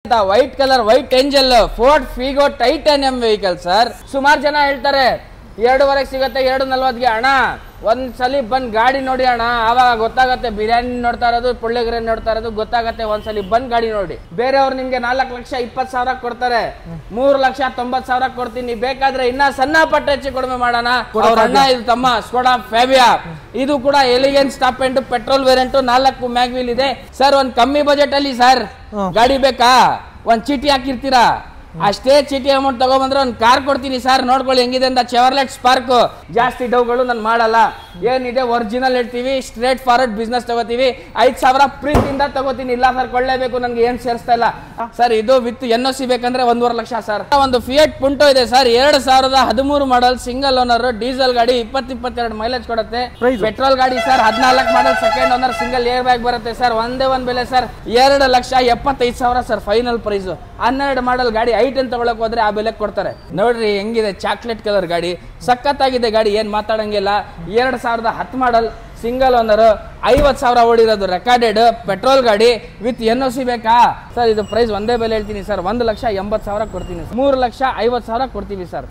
White colour white angel Ford Figo titanium vehicle sir ಸುಮಾರು ಜನ ಹೇಳ್ತಾರೆ ಎರಡೂವರೆಗೆ ಸಿಗತ್ತೆ ಎರಡು ನಲ್ವತ್ಗೆ ಅಣ್ಣ ಒಂದ್ ಸಲಿ ಬಂದ್ ಗಾಡಿ ನೋಡಿ ಅಣ್ಣ ಆವಾಗ ಗೊತ್ತಾಗತ್ತೆ ಬಿರಿಯಾನಿ ನೋಡ್ತಾ ಇರೋದು ಪುಳ್ಳಿಗರೆ ನೋಡ್ತಾ ಇರೋದು ಗೊತ್ತಾಗತ್ತೆ ಒಂದ್ಸಲಿ ಬಂದ್ ಗಾಡಿ ನೋಡಿ ಬೇರೆಯವ್ರು ನಿಮ್ಗೆ ನಾಲ್ಕು ಲಕ್ಷ ಇಪ್ಪತ್ತು ಸಾವಿರ ಕೊಡ್ತಾರೆ ಮೂರು ಲಕ್ಷ ತೊಂಬತ್ ಸಾವಿರ ಕೊಡ್ತೀನಿ ಬೇಕಾದ್ರೆ ಇನ್ನ ಸಣ್ಣ ಪಟ್ಟ ಹೆಚ್ಚು ಕಡಿಮೆ ಮಾಡೋಣ ಅವ್ರ ಅಣ್ಣ ಇದು ತಮ್ಮ ಸ್ಕೋಡಾ ಫ್ಯಾಬಿಯಾ ಇದು ಕೂಡ elegance top end petrol variant ನಾಲ್ಕು ಮ್ಯಾಗ್ವಿಲ್ ಇದೆ ಸರ್ ಒಂದ್ ಕಮ್ಮಿ ಬಜೆಟ್ ಅಲ್ಲಿ ಸರ್ ಗಾಡಿ ಬೇಕಾ ಒಂದ್ ಚೀಟಿ ಹಾಕಿರ್ತೀರಾ ಅಷ್ಟೇ ಚೀಟಿ ಅಮೌಂಟ್ ತಗೊಬಂದ್ರೆ ಒಂದು ಕಾರ್ ಕೊಡ್ತೀನಿ ಸರ್ ನೋಡ್ಕೊಳ್ಳಿ ಹೆಂಗಿದೆ ಅಂತ ಚೆವರ್ಲೆಟ್ ಸ್ಪಾರ್ಕ್ ಜಾಸ್ತಿ ಡೌಗಳು ನಾನು ಮಾಡಲ್ಲ ಏನಿದೆ ಒರಿಜಿನಲ್ ಇಡ್ತೀವಿ ಸ್ಟ್ರೇಟ್ ಫಾರ್ವರ್ಡ್ ಬಿಸ್ನೆಸ್ ತಗೋತೀವಿ ಐದು ಸಾವಿರ ಪ್ರೀತಿಯಿಂದ ತಗೋತೀನಿ ಇಲ್ಲ ಸರ್ ಕೊಳ್ಳೇಬೇಕು ನನಗೆ ಏನು ಸೇರಿಸ್ತಾ ಇಲ್ಲ ಸರ್ ಇದು ವಿತ್ ಎನ್ ಒ ಸಿ ಬೇಕಂದ್ರೆ ಒಂದೂವರೆ ಲಕ್ಷ ಸರ್ ಒಂದು ಫಿಯಟ್ ಪುಂಟೋ ಇದೆ ಸರ್ ಎರಡು ಸಾವಿರದ ಹದಿಮೂರು ಮಾಡಲ್ ಸಿಂಗಲ್ ಓನರ್ ಡೀಸೆಲ್ ಗಾಡಿ ಇಪ್ಪತ್ತು ಇಪ್ಪತ್ತೆರಡು ಮೈಲೇಜ್ ಕೊಡುತ್ತೆ Price? ಪೆಟ್ರೋಲ್ ಗಾಡಿ ಸರ್ ಹದಿನಾಲ್ಕು model second owner single air bag ಬರುತ್ತೆ ಸರ್ ಒಂದೇ ಒಂದ್ ಬೆಲೆ ಸರ್ ಎರಡು ಲಕ್ಷ ಎಪ್ಪತ್ತೈದು ಸಾವಿರ ಸರ್ ಫೈನಲ್ ಪ್ರೈಸ್ ಹನ್ನೆರಡು ಮಾಡಲ್ ಗಾಡಿ ಐಟ್ ಅಂತ ತಗೊಳಕ್ ಹೋದ್ರೆ ಆ ಬೆಲೆ ಕೊಡ್ತಾರೆ ನೋಡ್ರಿ ಹೆಂಗಿದೆ ಚಾಕ್ಲೇಟ್ ಕಲರ್ ಗಾಡಿ ಸಖತ್ತಾಗಿದೆ ಗಾಡಿ ಏನ್ ಮಾತಾಡಂಗಿಲ್ಲ ಎರಡ್ ಸಾವಿರದ ಹತ್ತು ಮಾಡಲ್ ಸಿಂಗಲ್ ಓನರ್ ಐವತ್ ಸಾವಿರ ಓಡಿರೋದು ರೆಕಾರ್ಡೆಡ್ ಪೆಟ್ರೋಲ್ ಗಾಡಿ ವಿತ್ ಎನ್ ಒ ಸಿ ಬೇಕಾ ಸರ್ ಇದು ಪ್ರೈಸ್ ಒಂದೇ ಬೆಲೆ ಹೇಳ್ತೀನಿ ಸರ್ ಒಂದು ಲಕ್ಷ ಎಂಬತ್ತು ಸಾವಿರ ಕೊಡ್ತೀನಿ ಮೂರು ಲಕ್ಷ ಐವತ್ತು ಸಾವಿರ ಕೊಡ್ತೀವಿ ಸರ್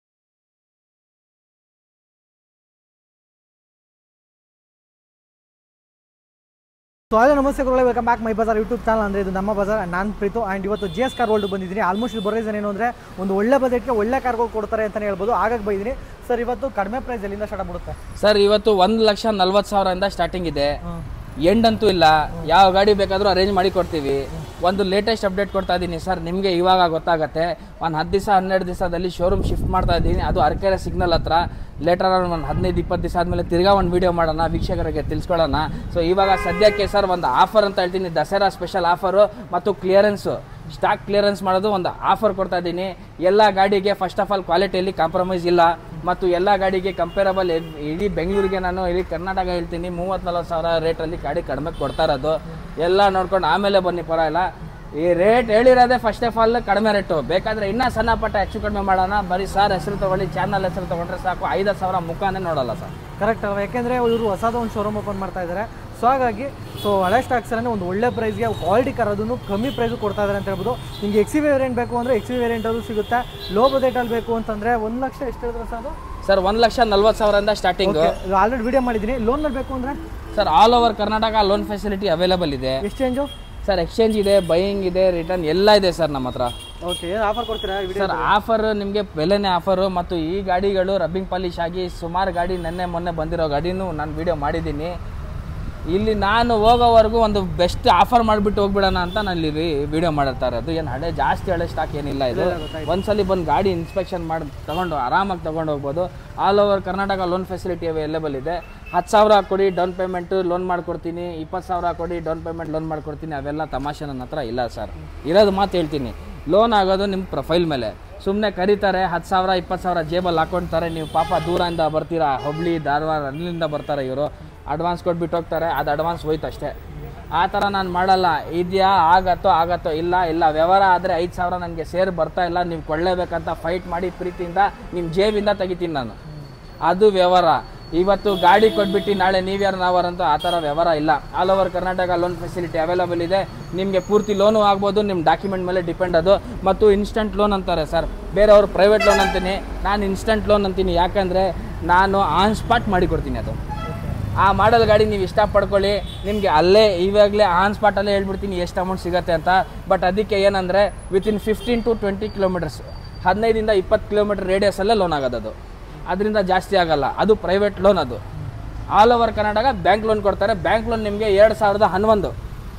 ಸೊ ಹಾಗೆ ನಮಸ್ತೆ ಗುರುಗಳೇ welcome back my bazaar YouTube channel ಅಂದರೆ ಇದು ನಮ್ಮ ಬಜಾರ್ ನಾನು ಪ್ರೀತು ಆ್ಯಂಡ್ ಇವತ್ತು ಜಿ ಎಸ್ ಕಾರ್ ವರ್ಲ್ಡ್ ಬಂದಿದ್ದೀನಿ ಆಲ್ಮೋಸ್ಟ್ ಇಲ್ಲಿ ಬರೋ reason ಏನು ಅಂದರೆ ಒಂದು ಒಳ್ಳೆ ಬಜೆಟ್ಗೆ ಒಳ್ಳೆ ಕಾರ್ಗಳು ಕೊಡ್ತಾರೆ ಅಂತಲೇ ಹೇಳ್ಬೋದು ಹಾಗಾಗಿ ಬಂದಿದ್ದೀನಿ ಸರ್ ಇವತ್ತು ಕಡಿಮೆ ಪ್ರೈಸ್ ಎಲ್ಲಿಂದ ಸ್ಟಾರ್ಟ್ ಆಗ್ಬಿಡುತ್ತೆ ಸರ್ ಇವತ್ತು ಒಂದು ಲಕ್ಷ ನಲ್ವತ್ತು ಸಾವಿರದಿಂದ ಸ್ಟಾರ್ಟಿಂಗ್ ಇದೆ ಎಂಡ್ ಅಂತೂ ಇಲ್ಲ ಯಾವ ಗಾಡಿ ಬೇಕಾದರೂ ಅರೇಂಜ್ ಮಾಡಿ ಕೊಡ್ತೀವಿ ಒಂದು ಲೇಟೆಸ್ಟ್ ಅಪ್ಡೇಟ್ ಕೊಡ್ತಾ ಇದ್ದೀನಿ ಸರ್ ನಿಮಗೆ ಇವಾಗ ಗೊತ್ತಾಗತ್ತೆ ಒಂದು ಹತ್ತು ದಿವಸ ಹನ್ನೆರಡು ದಿವಸದಲ್ಲಿ ಶೋರೂಮ್ ಶಿಫ್ಟ್ ಮಾಡ್ತಾ ಇದ್ದೀನಿ ಅದು ಅರಕೆರೆ ಸಿಗ್ನಲ್ ಹತ್ರ ಲೇಟರ್ ಒಂದು ಹದಿನೈದು ಇಪ್ಪತ್ತು ದಿವಸ ಆದಮೇಲೆ ತಿರ್ಗಾ ಒಂದು ವಿಡಿಯೋ ಮಾಡೋಣ ವೀಕ್ಷಕರಿಗೆ ತಿಳಿಸ್ಕೊಳ್ಳೋಣ ಸೊ ಇವಾಗ ಸದ್ಯಕ್ಕೆ ಸರ್ ಒಂದು ಆಫರ್ ಅಂತ ಹೇಳ್ತೀನಿ ದಸರಾ ಸ್ಪೆಷಲ್ ಆಫರು ಮತ್ತು ಕ್ಲಿಯರೆನ್ಸು ಸ್ಟಾಕ್ ಕ್ಲಿಯರೆನ್ಸ್ ಮಾಡೋದು ಒಂದು ಆಫರ್ ಕೊಡ್ತಾ ಇದ್ದೀನಿ ಎಲ್ಲ ಗಾಡಿಗೆ ಫಸ್ಟ್ ಆಫ್ ಆಲ್ ಕ್ವಾಲಿಟಿಯಲ್ಲಿ ಕಾಂಪ್ರಮೈಸ್ ಇಲ್ಲ ಮತ್ತು ಎಲ್ಲ ಗಾಡಿಗೆ ಕಂಪೇರಬಲ್ ಇಡೀ ಬೆಂಗಳೂರಿಗೆ ನಾನು ಇಡೀ ಕರ್ನಾಟಕ ಹೇಳ್ತೀನಿ ಮೂವತ್ತು ನಲ್ವತ್ತು ಸಾವಿರ ರೇಟಲ್ಲಿ ಗಾಡಿ ಕಡಿಮೆ ಕೊಡ್ತಾ ಇರೋದು ಎಲ್ಲ ನೋಡ್ಕೊಂಡು ಆಮೇಲೆ ಬನ್ನಿ ಪರವಾಗಿಲ್ಲ ಈ ರೇಟ್ ಹೇಳಿರೋದೇ ಫಸ್ಟ್ ಆಫ್ ಆಲ್ ಕಡಿಮೆ ರೇಟು ಬೇಕಾದ್ರೆ ಇನ್ನೂ ಸಣ್ಣ ಪಟ್ಟ ಹೆಚ್ಚು ಕಡಿಮೆ ಮಾಡೋಣ ಬರೀ ಸರ್ ಹೆಸರು ತೊಗೊಳ್ಳಿ ಚಾನಲ್ ಹೆಸರು ತೊಗೊಂಡ್ರೆ ಸಾಕು ಐದು ಸಾವಿರ ಮುಖಾನೇ ನೋಡಲ್ಲ ಸರ್ ಕರೆಕ್ಟ್ ಅಲ್ವಾ ಯಾಕೆಂದರೆ ಇವರು ಹೊಸದ ಒಂದು ಶೋರೂಮ್ ಓಪನ್ ಮಾಡ್ತಾ ಇದ್ದಾರೆ ಸೊ ಹಾಗಾಗಿ ಸೊ ಹಳೆ ಸ್ಟಾಕ್ಸಲ್ಲೇ ಒಂದು ಒಳ್ಳೆ ಪ್ರೈಸ್ಗೆ ಕ್ವಾಲಿಟಿ ಕಾರ್ ಅದನ್ನು ಕಮ್ಮಿ ಪ್ರೈಸು ಕೊಡ್ತಾ ಇದ್ದಾರೆ ಅಂತ ಹೇಳ್ಬೋದು ನಿಮಗೆ ಎಕ್ಸಿ ವೇರಿಯಂಟ್ ಬೇಕು ಅಂದರೆ ಎಕ್ಸಿ ವೇರಿಯಂಟಲ್ಲೂ ಸಿಗುತ್ತೆ ಲೋ ಬಜೆಟಲ್ಲಿ ಬೇಕು ಅಂತಂದರೆ ಒಂದು ಲಕ್ಷ ಎಷ್ಟು ಹೇಳಿದ್ರೆ ಸರ್ ಅದು ಸರ್ ಒಂದು ಲಕ್ಷ ನಲ್ವತ್ತು ಸಾವಿರದಿಂದ ಸ್ಟಾರ್ಟಿಂಗು ಆಲ್ರೆಡಿ ವಿಡಿಯೋ ಮಾಡಿದ್ದೀನಿ ಲೋನಲ್ಲಿ ಬೇಕು ಅಂದರೆ sir all over Karnataka loan facility available ಇದೆ ಎಕ್ಸ್ಚೇಂಜು ಸರ್ ಎಕ್ಸ್ಚೇಂಜ್ ಇದೆ ಬೈಯಿಂಗ್ ಇದೆ ರಿಟರ್ನ್ ಎಲ್ಲ ಇದೆ ಸರ್ ನಮ್ಮ ಹತ್ರ ಓಕೆ ಏನು ಆಫರ್ ಕೊಡ್ತೀರಾ ವಿಡಿಯೋ ಸರ್ ಆಫರ್ ನಿಮಗೆ ಬೆಲೆನೇ ಆಫರು ಮತ್ತು ಈ ಗಾಡಿಗಳು ರಬ್ಬಿಂಗ್ ಪಾಲಿಶ್ ಆಗಿ ಸುಮಾರು ಗಾಡಿ ನೆನ್ನೆ ಮೊನ್ನೆ ಬಂದಿರೋ ಗಾಡಿನೂ ನಾನು ವಿಡಿಯೋ ಮಾಡಿದ್ದೀನಿ ಇಲ್ಲಿ ನಾನು ಹೋಗೋವರೆಗೂ ಒಂದು ಬೆಸ್ಟ್ ಆಫರ್ ಮಾಡಿಬಿಟ್ಟು ಹೋಗ್ಬಿಡೋಣ ಅಂತ ನಾನು ಇಲ್ಲಿ ವಿಡಿಯೋ ಮಾಡಿರ್ತಾ ಇರೋದು ಏನು ಹಳೆ ಜಾಸ್ತಿ ಹಳೆ ಸ್ಟಾಕ್ ಏನಿಲ್ಲ ಇದು ಒಂದ್ಸಲಿ ಬಂದು ಗಾಡಿ ಇನ್ಸ್ಪೆಕ್ಷನ್ ಮಾಡಿ ತಗೊಂಡು ಆರಾಮಾಗಿ ತಗೊಂಡು ಹೋಗ್ಬೋದು all over Karnataka loan facility available ಇದೆ ಹತ್ತು ಸಾವಿರ ಕೊಡಿ ಡೌನ್ ಪೇಮೆಂಟು ಲೋನ್ ಮಾಡ್ಕೊಡ್ತೀನಿ ಇಪ್ಪತ್ತು ಸಾವಿರ ಕೊಡಿ ಡೌನ್ ಪೇಮೆಂಟ್ ಲೋನ್ ಮಾಡ್ಕೊಡ್ತೀನಿ ಅವೆಲ್ಲ ತಮಾಷೆ ನನ್ನ ಹತ್ರ ಇಲ್ಲ ಸರ್ ಇರೋದು ಮಾತು ಹೇಳ್ತೀನಿ ಲೋನ್ ಆಗೋದು ನಿಮ್ಮ ಪ್ರೊಫೈಲ್ ಮೇಲೆ ಸುಮ್ಮನೆ ಕರೀತಾರೆ ಹತ್ತು ಸಾವಿರ ಇಪ್ಪತ್ತು ಸಾವಿರ ಜೇಬಲ್ಲಿ ಹಾಕೊಳ್ತಾರೆ ನೀವು ಪಾಪ ದೂರದಿಂದ ಬರ್ತೀರಾ ಹುಬ್ಳಿ ಧಾರವಾಡ ಅಲ್ಲಿಂದ ಬರ್ತಾರೆ ಇವರು ಅಡ್ವಾನ್ಸ್ ಕೊಟ್ಬಿಟ್ಟು ಹೋಗ್ತಾರೆ ಅದು ಅಡ್ವಾನ್ಸ್ ಹೋಯ್ತು ಅಷ್ಟೇ ಆ ಥರ ನಾನು ಮಾಡಲ್ಲ ಇದೆಯಾ ಆಗತ್ತೋ ಆಗತ್ತೋ ಇಲ್ಲ ಇಲ್ಲ ವ್ಯವಹಾರ ಆದರೆ ಐದು ಸಾವಿರ ನನಗೆ ಸೇರಿ ಬರ್ತಾ ಇಲ್ಲ ನೀವು ಕೊಳ್ಳೇಬೇಕಂತ ಫೈಟ್ ಮಾಡಿ ಪ್ರೀತಿಯಿಂದ ನಿಮ್ಮ ಜೇಬಿಂದ ತೆಗಿತೀನಿ ನಾನು ಅದು ವ್ಯವಹಾರ ಇವತ್ತು ಗಾಡಿ ಕೊಟ್ಬಿಟ್ಟು ನಾಳೆ ನೀವ್ಯಾರು ನಾವಾರಂತೂ ಆ ಥರ ವ್ಯವಹಾರ ಇಲ್ಲ all over Karnataka loan facility available ಇದೆ ನಿಮಗೆ ಪೂರ್ತಿ ಲೋನು ಆಗ್ಬೋದು ನಿಮ್ಮ ಡಾಕ್ಯುಮೆಂಟ್ ಮೇಲೆ ಡಿಪೆಂಡ್ ಅದು ಮತ್ತು ಇನ್ಸ್ಟಂಟ್ ಲೋನ್ ಅಂತಾರೆ ಸರ್ ಬೇರೆಯವರು ಪ್ರೈವೇಟ್ ಲೋನ್ ಅಂತೀನಿ ನಾನು ಇನ್ಸ್ಟಂಟ್ ಲೋನ್ ಅಂತೀನಿ ಯಾಕಂದರೆ ನಾನು ಆನ್ ಸ್ಪಾಟ್ ಮಾಡಿ ಕೊಡ್ತೀನಿ ಅದು ಆ ಮಾಡಲ್ ಗಾಡಿ ನೀವು ಇಷ್ಟ ಪಡ್ಕೊಳ್ಳಿ ನಿಮಗೆ ಅಲ್ಲೇ ಇವಾಗಲೇ ಆನ್ ಸ್ಪಾಟಲ್ಲೇ ಹೇಳ್ಬಿಡ್ತೀನಿ ಎಷ್ಟು ಅಮೌಂಟ್ ಸಿಗುತ್ತೆ ಅಂತ ಬಟ್ ಅದಕ್ಕೆ ಏನಂದರೆ within fifteen to twenty kilometres ಹದಿನೈದಿಂದ ಇಪ್ಪತ್ತು ಕಿಲೋಮೀಟರ್ ರೇಡಿಯಸಲ್ಲೇ ಲೋನ್ ಆಗೋದು ಅದು ಅದರಿಂದ ಜಾಸ್ತಿ ಆಗಲ್ಲ ಅದು ಪ್ರೈವೇಟ್ ಲೋನ್ ಅದು all over Karnataka bank loan ಕೊಡ್ತಾರೆ ಬ್ಯಾಂಕ್ ಲೋನ್ ನಿಮಗೆ ಎರಡು ಸಾವಿರದ ಹನ್ನೊಂದು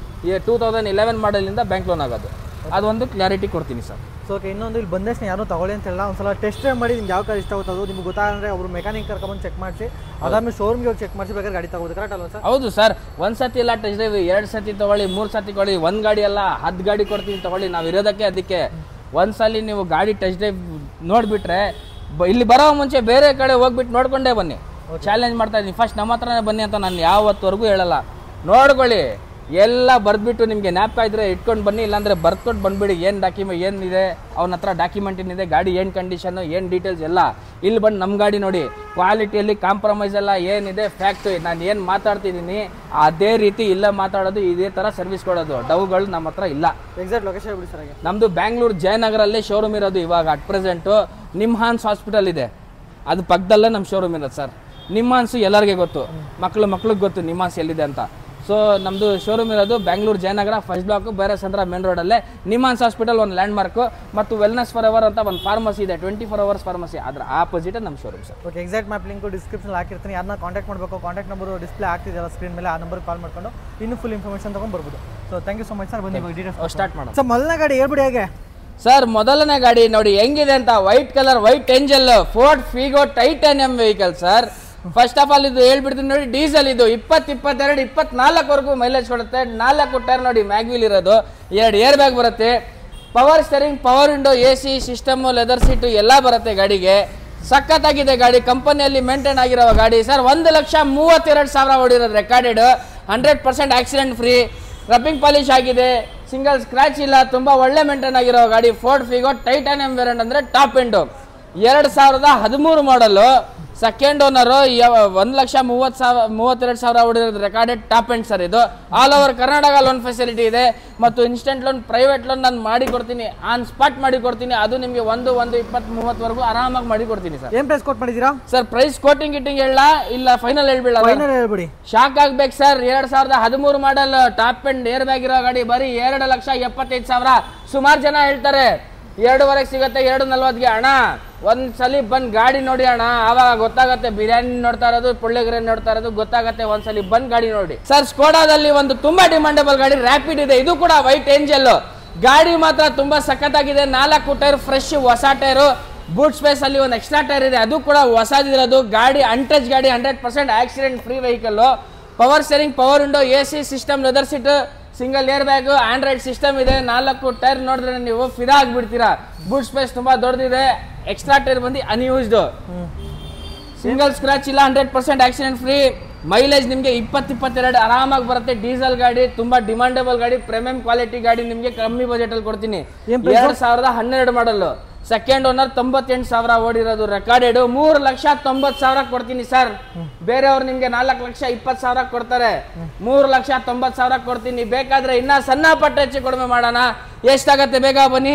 ಈ ಟೂ ತೌಸಂಡ್ ಇಲೆವೆನ್ ಮಾಡಲಿಂದ ಬ್ಯಾಂಕ್ ಲೋನ್ ಆಗೋದು ಅದೊಂದು ಕ್ಲಾರಿಟಿ ಕೊಡ್ತೀನಿ ಸರ್ ಸೊ ಓಕೆ ಇನ್ನೊಂದು ಇಲ್ಲಿ ಬಂದಷ್ಟು ಯಾರು ತಗೊಳ್ಳಿ ಅಂತ ಹೇಳ ಒಂದ್ಸಲ ಟೆಸ್ಟ್ ಡ್ರೈವ್ ಮಾಡಿ ನಿಮ್ಗೆ ಯಾವ ಕಾರ್ ಇಷ್ಟ ಆಗುತ್ತೋ ಅದು ನಿಮ್ಗೆ ಗೊತ್ತಾಗಂದ್ರೆ ಅವರು ಮೆಕ್ಯಾನಿಕ್ ಕರ್ಕೊಂಬಂದು ಚೆಕ್ ಮಾಡಿಸಿ ಅದಾದ್ಮೇಲೆ ಶೋರೂಮ್ಗೆ ಹೋಗಿ ಚೆಕ್ ಮಾಡಿಸಿ ಬೇಕಾದ್ರೆ ಗಾಡಿ ತಗೋದು ಕರೆಕ್ಟ್ ಅಲ್ವಾ ಸರ್ ಹೌದು ಸರ್ ಒಂದು ಸತಿ ಎಲ್ಲ ಟೆಸ್ಟ್ ಡ್ರೈವ್ ಎರಡು ಸತಿ ತಗೊಳ್ಳಿ ಮೂರು ಸತಿ ತಗೊಳ್ಳಿ ಒಂದು ಗಾಡಿ ಅಲ್ಲ ಹತ್ತು ಗಾಡಿ ಕೊಡ್ತೀನಿ ತಗೊಳ್ಳಿ ನಾವು ಇರೋದಕ್ಕೆ ಅದಕ್ಕೆ ಒಂದು ಸಲ ನೀವು ಗಾಡಿ ಟೆಸ್ಟ್ ಡ್ರೈವ್ ನೋಡಿಬಿಟ್ರೆ ಇಲ್ಲಿ ಬರೋ ಮುಂಚೆ ಬೇರೆ ಕಡೆ ಹೋಗ್ಬಿಟ್ಟು ನೋಡ್ಕೊಂಡೇ ಬನ್ನಿ ಚಾಲೆಂಜ್ ಮಾಡ್ತಾ ಇದ್ದೀನಿ ಫಸ್ಟ್ ನಮ್ಮ ಹತ್ರನೇ ಬನ್ನಿ ಅಂತ ನಾನು ಯಾವತ್ತವರೆಗೂ ಹೇಳಲ್ಲ ನೋಡ್ಕೊಳ್ಳಿ ಎಲ್ಲ ಬರ್ದ್ಬಿಟ್ಟು ನಿಮಗೆ ಜ್ಞಾಪಕ ಇದ್ರೆ ಇಟ್ಕೊಂಡು ಬನ್ನಿ ಇಲ್ಲಾಂದ್ರೆ ಬರ್ದ್ಕೊಟ್ಟು ಬಂದ್ಬಿಡಿ ಏನು ಡಾಕ್ಯುಮೆಂಟ್ ಏನಿದೆ ಅವನ ಹತ್ರ ಡಾಕ್ಯುಮೆಂಟ್ ಏನಿದೆ ಗಾಡಿ ಏನು ಕಂಡೀಷನ್ನು ಏನು ಡೀಟೇಲ್ಸ್ ಎಲ್ಲ ಇಲ್ಲಿ ಬಂದು ನಮ್ಮ ಗಾಡಿ ನೋಡಿ ಕ್ವಾಲಿಟಿಯಲ್ಲಿ ಕಾಂಪ್ರಮೈಸ್ ಎಲ್ಲ ಏನಿದೆ ಫ್ಯಾಕ್ಟ್ ನಾನು ಏನು ಮಾತಾಡ್ತಿದ್ದೀನಿ ಅದೇ ರೀತಿ ಇಲ್ಲ ಮಾತಾಡೋದು ಇದೇ ಥರ ಸರ್ವಿಸ್ ಕೊಡೋದು ಡವ್ಗಳು ನಮ್ಮ ಹತ್ರ ಇಲ್ಲ ಎಕ್ಸಾಕ್ಟ್ ಲೊಕೇಶನ್ ಬಿಡಿ ಸರ್ ಹಾಗೆ ನಮ್ಮದು ಬ್ಯಾಂಗ್ಳೂರು ಜಯನಗರಲ್ಲೇ ಶೋರೂಮ್ ಇರೋದು ಇವಾಗ ಅಟ್ ಪ್ರೆಸೆಂಟು ನಿಮ್ಹಾನ್ಸ್ ಹಾಸ್ಪಿಟಲ್ ಇದೆ ಅದು ಪಕ್ಕದಲ್ಲೇ ನಮ್ಮ ಶೋರೂಮ್ ಇರೋದು ಸರ್ ನಿಮ್ಹಾನ್ಸು ಎಲ್ಲರಿಗೆ ಗೊತ್ತು ಮಕ್ಕಳು ಮಕ್ಳಿಗೆ ಗೊತ್ತು ನಿಮ್ಹಾನ್ಸ್ ಎಲ್ಲಿದೆ ಅಂತ ಸೊ ನಮ್ಮದು ಶೋರೂಮ್ ಇರೋದು Bangalore Jayanagar first block Byrasandra main ರೋಡಲ್ಲೇ ನಿಮ್ಹಾನ್ಸ್ ಹಾಸ್ಪಿಟಲ್ ಒಂದು ಲ್ಯಾಂಡ್ ಮಾರ್ಕು ಮತ್ತು ವೆಲ್ನೆಸ್ ಫಾರ್ ಅವರ್ ಅಂತ ಒಂದು ಫಾರ್ಮಸಿ ಇದೆ ಟ್ವೆಂಟಿ ಫೋರ್ ಅವರ್ಸ್ ಫಾರ್ಮಸಿ ಅದ್ರ ಆಪೋಸಿಟ್ ನಮ್ಮ showroom sir okay exact map link description ಹಾಕಿರ್ತೀನಿ ಯಾರನ್ನ ಕಾಂಟ್ಯಾಕ್ಟ್ ಮಾಡಬೇಕು ಕಾಂಟ್ಯಾಕ್ಟ್ ನಂಬರು ಡಿಸ್ಪ್ಲೇ ಆಗ್ತಿದೆಯಲ್ಲ ಸ್ಕ್ರೀನ್ ಮೇಲೆ ಆ ನಂಬರ್ ಕಾಲ್ ಮಾಡ್ಕೊಂಡು ಇನ್ನೂ ಫುಲ್ ಇನ್ಫಾರ್ಮೇಷನ್ ತೊಗೊಂಡು ಬರ್ಬೋದು so thank you so much sir ಬನ್ನಿ ಡೀಟೇಲ್ಸ್ ಸ್ಟಾರ್ಟ್ ಮಾಡೋಣ ಸರ್ ಮೊದಲನೇ ಗಾಡಿ ಹೇಳ್ಬಿಡಿ ಹೇಗೆ ಸರ್ ಮೊದಲನೇ ಗಾಡಿ ನೋಡಿ ಹೆಂಗಿದೆ ಅಂತ white colour white angel Ford Figo titanium vehicle sir first of all ಇದು ಹೇಳ್ಬಿಡ್ತೀನಿ ನೋಡಿ ಡೀಸೆಲ್ ಇದು ಇಪ್ಪತ್ ಇಪ್ಪತ್ತೆರಡು ಇಪ್ಪತ್ನಾಲ್ಕವರೆಗೂ ಮೈಲೇಜ್ ಕೊಡುತ್ತೆ ನಾಲ್ಕು ಟೈರ್ ನೋಡಿ ಮ್ಯಾಗ್ವಿಲ್ ಇರೋದು ಎರಡು ಏರ್ ಬ್ಯಾಗ್ ಬರುತ್ತೆ power steering power window A C system leather seat ಎಲ್ಲ ಬರುತ್ತೆ ಗಾಡಿಗೆ ಸಖತ್ತಾಗಿದೆ ಗಾಡಿ ಕಂಪನಿಯಲ್ಲಿ ಮೇಂಟೈನ್ ಆಗಿರೋ ಗಾಡಿ ಸರ್ ಒಂದು ಲಕ್ಷ ಮೂವತ್ತೆರಡು ಸಾವಿರ ಓಡಿರೋದು recorded hundred percent accident free rubbing polish ಆಗಿದೆ ಸಿಂಗಲ್ ಸ್ಕ್ರಾಚ್ ಇಲ್ಲ ತುಂಬಾ ಒಳ್ಳೆ ಮೇಂಟೈನ್ ಆಗಿರೋ ಗಾಡಿ ಫೋರ್ಡ್ ಫಿಗೋ ಟೈಟಾನಿಯಂ ವೇರಿಯಂಟ್ ಅಂದ್ರೆ ಟಾಪ್ ಎಂಡು ಎರಡು ಸಾವಿರದ ಹದಿಮೂರು ಮಾಡಲು ಸೆಕೆಂಡ್ ಓನರು ಒಂದು ಲಕ್ಷ ಮೂವತ್ತು ಸಾವಿರ ಮೂವತ್ತೆರಡು ಸಾವಿರ ಹೊಡಿರೋದು ರೆಕಾರ್ಡೆಡ್ ಟಾಪ್ ಎಂಡ್ ಸರ್ ಇದು all over Karnataka loan facility ಇದೆ ಮತ್ತು ಇನ್ಸ್ಟೆಂಟ್ ಲೋನ್ ಪ್ರೈವೇಟ್ ಲೋನ್ ನಾನು ಮಾಡಿ ಕೊಡ್ತೀನಿ ಆನ್ ಸ್ಪಾಟ್ ಮಾಡಿ ಕೊಡ್ತೀನಿ ಅದು ನಿಮಗೆ ಒಂದು ಒಂದು ಇಪ್ಪತ್ತ್ ಮೂವತ್ತವರೆಗೂ ಆರಾಮಾಗಿ ಮಾಡಿ ಕೊಡ್ತೀನಿ ಸರ್ ಏನು ಪ್ರೈಸ್ ಕೊಟ್ಟು ಮಾಡಿದ್ದೀರಾ ಸರ್ ಪ್ರೈಸ್ ಕೋಟಿಂಗ್ ಗಿಟ್ಟಿಂಗ್ ಹೇಳ ಇಲ್ಲ ಫೈನಲ್ ಹೇಳ್ಬಿಡ ಫೈನಲ್ ಹೇಳ್ಬಿಡಿ ಶಾಕ್ ಆಗ್ಬೇಕು ಸರ್ ಎರಡ್ ಸಾವಿರದ ಹದಿಮೂರು model top end air bag ಇರೋ ಗಾಡಿ ಬರೀ ಎರಡು ಲಕ್ಷ ಎಪ್ಪತ್ತೈದು ಸಾವಿರ ಸುಮಾರು ಜನ ಹೇಳ್ತಾರೆ ಎರಡೂವರೆಗೆ ಸಿಗತ್ತೆ ಎರಡು ನಲ್ವತ್ಗೆ ಅಣ್ಣ ಒಂದ್ ಸಲಿ ಬಂದ್ ಗಾಡಿ ನೋಡಿ ಅಣ್ಣ ಆವಾಗ ಗೊತ್ತಾಗತ್ತೆ ಬಿರಿಯಾನಿ ನೋಡ್ತಾ ಇರೋದು ಪುಳ್ಳಿಗರೆ ನೋಡ್ತಾ ಇರೋದು ಗೊತ್ತಾಗತ್ತೆ ಒಂದ್ಸಲಿ ಬಂದ್ ಗಾಡಿ ನೋಡಿ ಸರ್ ಸ್ಕೋಡಾದಲ್ಲಿ ಒಂದು ತುಂಬಾ ಡಿಮಾಂಡಬಲ್ ಗಾಡಿ ರ್ಯಾಪಿಡ್ ಇದೆ ಇದು ಕೂಡ ವೈಟ್ ಏಂಜಲ್ ಗಾಡಿ ಮಾತ್ರ ತುಂಬಾ ಸಖತ್ತಾಗಿದೆ ನಾಲ್ಕು ಟೈರ್ ಫ್ರೆಶ್ ಹೊಸ ಟೈರು ಬೂಟ್ ಸ್ಪೇಸ್ ಅಲ್ಲಿ ಒಂದು ಎಕ್ಸ್ಟ್ರಾ ಟೈರ್ ಇದೆ ಅದು ಕೂಡ ಹೊಸದಿರೋದು ಗಾಡಿ ಅಂಟಚ್ ಗಾಡಿ hundred percent accident free vehicle power steering power window A C system leather seat single air bag Android system ಇದೆ ನಾಲ್ಕು ಟೈರ್ ನೋಡಿದ್ರೆ ನೀವು ಫಿದಾ ಆಗ್ಬಿಡ್ತೀರಾ ಬೂಟ್ ಸ್ಪೇಸ್ ತುಂಬಾ ದೊಡ್ಡದಿದೆ ಎಕ್ಸ್ಟ್ರಾ ಟೈರ್ ಬಂದು ಅನ್ಯೂಸ್ಡ್ ಸಿಂಗಲ್ ಸ್ಕ್ರಾಚ್ ಇಲ್ಲ hundred percent accident free mileage ನಿಮಗೆ ಇಪ್ಪತ್ತು ಇಪ್ಪತ್ತೆರಡು ಆರಾಮಾಗಿ ಬರುತ್ತೆ ಡೀಸೆಲ್ ಗಾಡಿ ತುಂಬಾ ಡಿಮಾಂಡಬಲ್ ಗಾಡಿ ಪ್ರೀಮಿಯಂ ಕ್ವಾಲಿಟಿ ಗಾಡಿ ನಿಮಗೆ ಕಮ್ಮಿ ಬಜೆಟ್ ಅಲ್ಲಿ ಕೊಡ್ತೀನಿ ಏನ್ price? ಎರಡ್ ಸಾವಿರದ ಹನ್ನೆರಡು ಮಾಡಲ್ ಸೆಕೆಂಡ್ ಓನರ್ ತೊಂಬತ್ತೆಂಟು ಸಾವಿರ ಓಡಿರೋದು ರೆಕಾರ್ಡೆಡ್ ಮೂರು ಲಕ್ಷ ತೊಂಬತ್ತು ಸಾವಿರ ಕೊಡ್ತೀನಿ ಸರ್ ಬೇರೆಯವ್ರು ನಿಮ್ಗೆ ನಾಲ್ಕು ಲಕ್ಷ ಇಪ್ಪತ್ತು ಸಾವಿರ ಕೊಡ್ತಾರೆ ಮೂರು ಲಕ್ಷ ತೊಂಬತ್ತು ಸಾವಿರ ಕೊಡ್ತೀನಿ ಬೇಕಾದ್ರೆ ಇನ್ನ ಸಣ್ಣ ಪಟ್ಟ ಹೆಚ್ಚು ಕಡಿಮೆ ಮಾಡೋಣ ಎಷ್ಟಾಗತ್ತೆ ಬೇಗ ಬನ್ನಿ